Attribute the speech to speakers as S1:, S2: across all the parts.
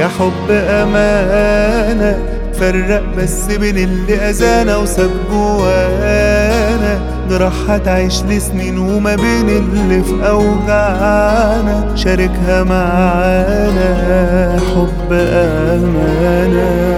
S1: يا حب أمانة فرق بس بين اللي أذانا وساب جوانا جراح هتعيش لسنين وما بين اللي في أوجعنا شاركها معانا حب أمانة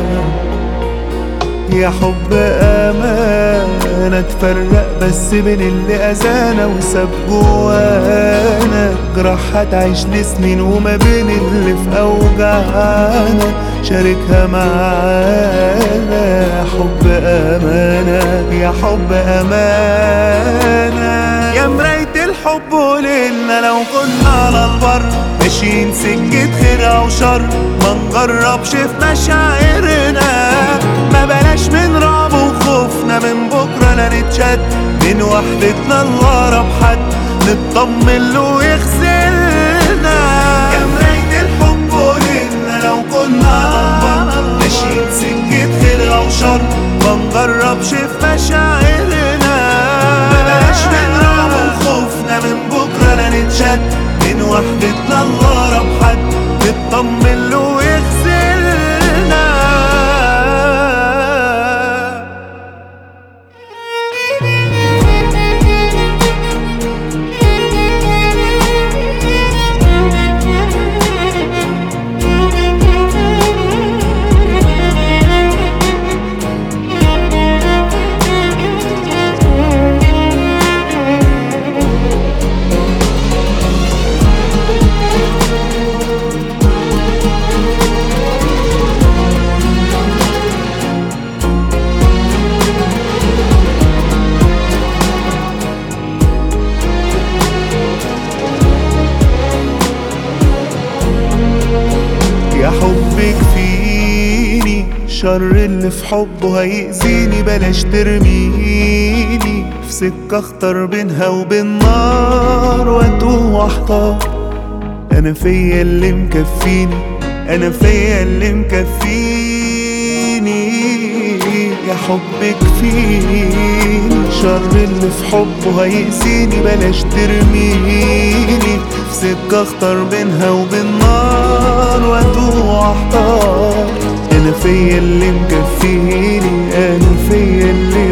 S1: يا حب أمانة تفرق بس بين اللي أذانا وساب جوانا جراح هتعيش لسنين وما بين اللي في أوجعنا شاركها معانا حب أمانة يا حب أمانة يا مراية الحب وليلنا لو كنا على البر ماشيين سكة خير أو شر ما نجربش في مشاعرنا ما بلاش من رعب وخوفنا من بكرة لا نتشد من وحدتنا لورا بحد نطمن له ويغسلنا يا مراية الحب قولنا لو كنا على البر ماشيين سكة خير أو شر ما نجربش في مشاعرنا ما بلاش من رعب وخوفنا من بكرة لا نتشد من وحدتنا لورا بحد نطمن له ويغسلنا يا حب كفيني شر اللي في حبه هيأذيني بلاش ترميني في سكة اختار بينها وبين نار واتوه واحتار انا فيا اللي مكفيني انا فيا اللي مكفيني يا حب كفيني شر اللي في حبه هيأذيني بلاش ترميني في سكة اختار بينها وبين نار واتوه واحتار انا فيا اللي مكفيني انا فيا اللي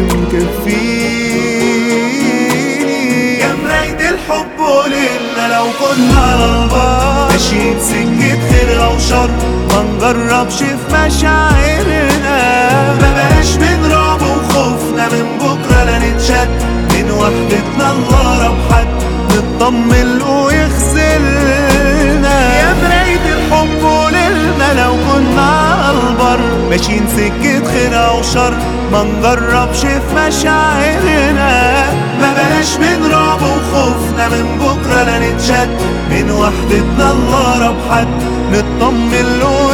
S1: مكفيني يا مراية الحب قولنا لو كنا على البر ماشيين سكة خير او شر ما نجربش في مشاعرنا ما بقاش من رعب وخوفنا من بكرة لا نتشد من وحدتنا لورا بحد نطمن له ويغسلنا يا مراية الحب قولنا لو كنا على البر ماشيين سكة خير أو شر ما نجربش في مشاعرنا ما بلاش من رعب وخوفنا من بكرة لا نتشد من وحدتنا لورا بحد نطمن له